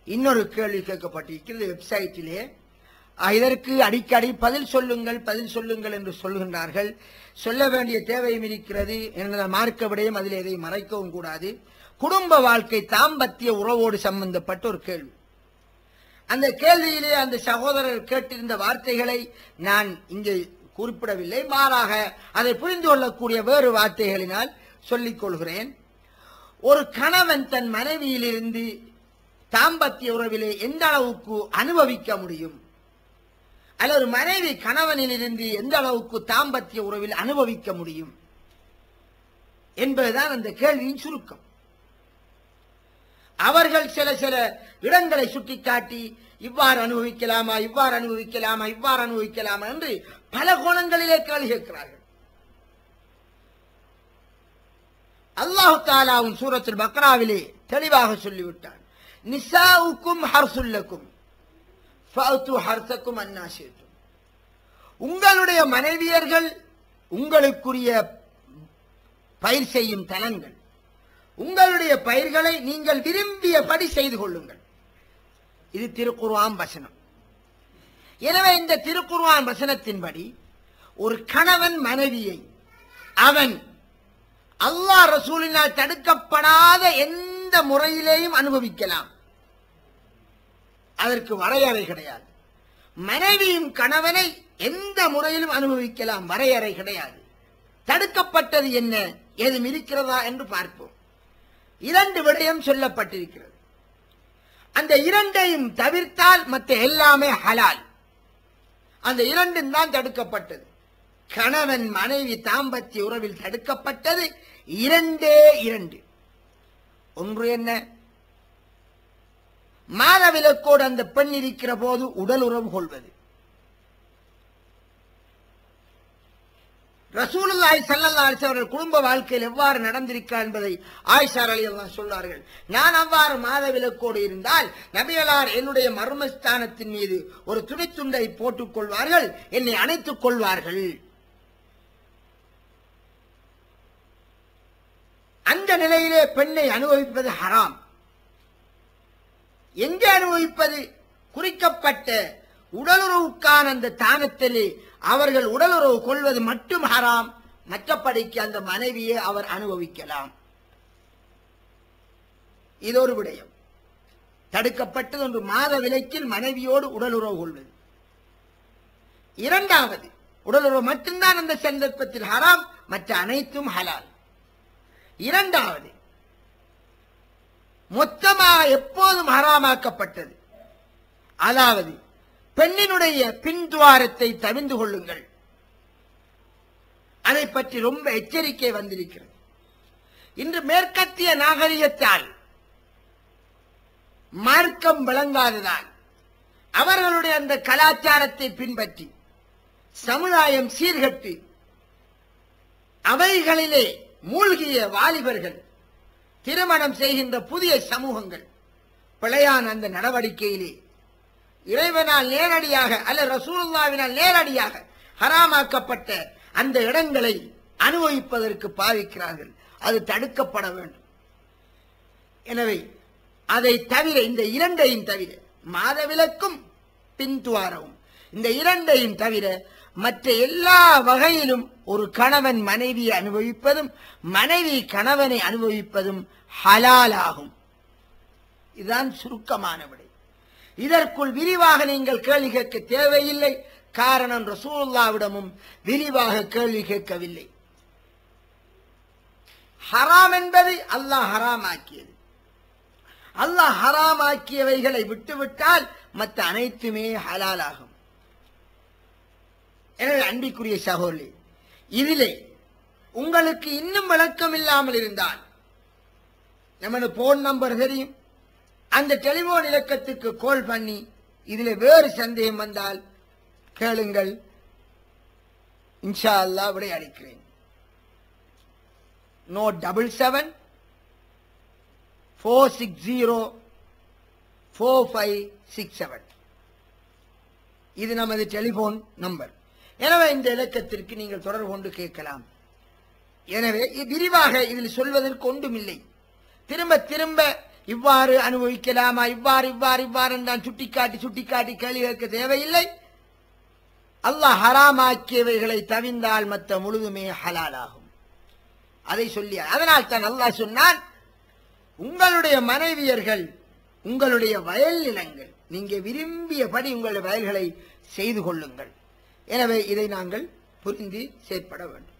இன்னொரு கேள்வி கேட்கப்பட்டிருக்கிறது வெப்சைட்டிலே அஹ், இதற்கு அடிக்கடி பதில் சொல்லுங்கள் பதில் சொல்லுங்கள் என்று சொல்கின்றார்கள் சொல்ல வேண்டிய தேவையும் இருக்கிறது என்ற மார்க்க விடயம் அதில் எதை மறைக்கவும் கூடாது குடும்ப வாழ்க்கை தாம்பத்திய உறவோடு சம்பந்தப்பட்ட ஒரு கேள்வி அந்த கேள்வியிலே அந்த சகோதரர் கேட்டிருந்த வார்த்தைகளை நான் இங்கே குறிப்பிடவில்லை மாறாக அதை புரிந்து கொள்ளக்கூடிய வேறு வார்த்தைகளினால் சொல்லிக் கொள்கிறேன் ஒரு கணவன் தன் மனைவியிலிருந்து தாம்பத்திய உறவிலே எந்த அளவுக்கு அனுபவிக்க முடியும் அல்லது ஒரு மனைவி கணவனிலிருந்து எந்த அளவுக்கு தாம்பத்திய உறவில் அனுபவிக்க முடியும் என்பதுதான் அந்த கேள்வியின் சுருக்கம் அவர்கள் சில சில இடங்களை சுட்டிக்காட்டி இவ்வாறு அனுபவிக்கலாமா இவ்வாறு அனுபவிக்கலாமா இவ்வாறு அனுபவிக்கலாமா என்று பல கோணங்களிலே கேள்வி கேட்கிறார்கள் அல்லாஹு தாலாவும் சூரத்தில் பக்ராவிலே தெளிவாக சொல்லிவிட்டான் நிசாவுக்கும் ஹர்சுல்லக்கும் ஃபஅத்து ஹர்சக்கும் அன்னாசித்தும் உங்களுடைய மனைவியர்கள் உங்களுக்குரிய பயிர் செய்யும் தலங்கள் உங்களுடைய பயிர்களை நீங்கள் விரும்பியபடி செய்து கொள்ளுங்கள் இது திருக்குர்ஆன் வசனம் எனவே இந்த திருக்குர்ஆன் வசனத்தின்படி ஒரு கணவன் மனைவியை அவன் அல்லாஹ் ரசூலினால் தடுக்கப்படாத எந்த முறையிலேயும் அனுபவிக்கலாம் அதற்கு வரையறை கிடையாது மனைவியும் கணவனை எந்த முறையிலும் அனுபவிக்கலாம் வரையறை கிடையாது தடுக்கப்பட்டது என்ன எதுவும் இருக்கிறதா என்று பார்ப்போம் இரண்டு விடயம் சொல்லப்பட்டிருக்கிறது அந்த இரண்டையும் தவிர்த்தால் மற்ற எல்லாமே ஹலால் அந்த இரண்டும் தான் தடுக்கப்பட்டது கணவன் மனைவி தாம்பத்திய உறவில் தடுக்கப்பட்டது இரண்டே இரண்டு ஒன்று என்ன மாதவிலக்கோடு அந்த பெண் இருக்கிற போது உடல் உறவு கொள்வது ரசூலுல்லாஹி ஸல்லல்லாஹு அலைஹி வஸல்லம் அவர்கள் குடும்ப வாழ்க்கையில் எவ்வாறு நடந்திருக்கிறார் என்பதை ஆயிஷா ரலியல்லாஹு சொல்வார்கள் நான் அவ்வாறு மாதவிலக்கோடு இருந்தால் நபிகளார் என்னுடைய மர்மஸ்தானத்தின் மீது ஒரு துணித்துண்டை போட்டுக் கொள்வார்கள் என்னை அணைத்துக் கொள்வார்கள் அந்த நிலையிலே பெண்ணை அனுபவிப்பது ஹராம் எங்கே அனுபவிப்பது குறிக்கப்பட்ட உடலுறவுக்கான அந்த தானத்திலே அவர்கள் உடலுறவு கொள்வது மட்டும் ஹராம் மற்றபடிக்கு அந்த மனைவியை அவர் அனுபவிக்கலாம் இது ஒரு விடயம் தடுக்கப்பட்டது ஒன்று மாத விலைக்கில் மனைவியோடு உடலுறவு கொள்வது இரண்டாவது உடலுறவு மட்டும்தான் அந்த சந்தர்ப்பத்தில் ஹராம் மற்ற அனைத்தும் ஹலால் இரண்டாவது மொத்தமாக எப்போதும் ஹராமாக்கப்பட்டது அதாவது பெண்ணினுடைய பின்துவாரத்தை தவிர்ந்து கொள்ளுங்கள் அதை பற்றி ரொம்ப எச்சரிக்கை வந்திருக்கிறது இன்று மேற்கத்திய நாகரிகத்தால் மார்க்கம் விளங்காததால் அவர்களுடைய அந்த கலாச்சாரத்தை பின்பற்றி சமுதாயம் சீர்கட்டு அவைகளிலே மூழ்கிய வாலிபர்கள் திருமணம் செய்கின்ற புதிய சமூகங்கள் பிழையான அந்த நடவடிக்கையிலே இறைவனால் நேரடியாக அல்ல ரசூலுல்லாவினால் நேரடியாக ஹராமாக்கப்பட்ட அந்த இடங்களை அனுபவிப்பதற்கு பாவிக்கிறார்கள் அது தடுக்கப்பட வேண்டும் எனவே அதை தவிர இந்த இரண்டையும் தவிர மாதவிலக்கும் பின்துவாரவும் இந்த இரண்டையும் தவிர மற்ற எல்லா வகையிலும் ஒரு கணவன் மனைவியை அனுபவிப்பதும் மனைவி கணவனை அனுபவிப்பதும் ஹலாலாகும் இதுதான் சுருக்கமான விடை இதற்குள் விரிவாக நீங்கள் கேள்வி கேட்க தேவையில்லை காரணம் ரசூலுல்லாவிடமும் விரிவாக கேள்வி கேட்கவில்லை ஹராம் என்பதை அல்லாஹ் ஹராமாக்கியது அல்லாஹ் ஹராமாக்கியவைகளை விட்டுவிட்டால் மற்ற அனைத்துமே ஹலாலாகும் எனவே அன்பிற்குரிய சகோதரி இதிலே உங்களுக்கு இன்னும் விளக்கம் இல்லாமல் இருந்தால் நமது போன் நம்பர் தெரியும் அந்த டெலிபோன் இலக்கத்துக்கு கால் பண்ணி இதில் வேறு சந்தேகம் வந்தால் கேளுங்கள் இன்ஷா அல்லா விடை அளிக்கிறேன் no double seven four six zero four five six seven இது நமது டெலிபோன் நம்பர் எனவே இந்த இலக்கத்திற்கு நீங்கள் தொடர்பு கொண்டு கேட்கலாம் எனவே இ- விரிவாக இதில் சொல்வதற்கு ஒன்றுமில்லை திரும்ப திரும்ப இவ்வாறு அனுபவிக்கலாமா இவ்வாறு இவ்வாறு இவ்வாறு நான் சுட்டிக்காட்டி சுட்டிக்காட்டி கேள்வி கேட்க தேவையில்லை அல்லாஹ் ஹராமாக்கியவைகளை தவிர்ந்தால் மற்ற முழுதுமே ஹலாலாகும் அதை சொல்லி அதனால் தான் அல்லாஹ் சொன்னான் உங்களுடைய மனைவியர்கள் உங்களுடைய வயல் நிலங்கள் நீங்க விரும்பியபடி உங்களுடைய வயல்களை செய்து கொள்ளுங்கள் எனவே இதை நாங்கள் புரிந்து செயற்பட வேண்டும்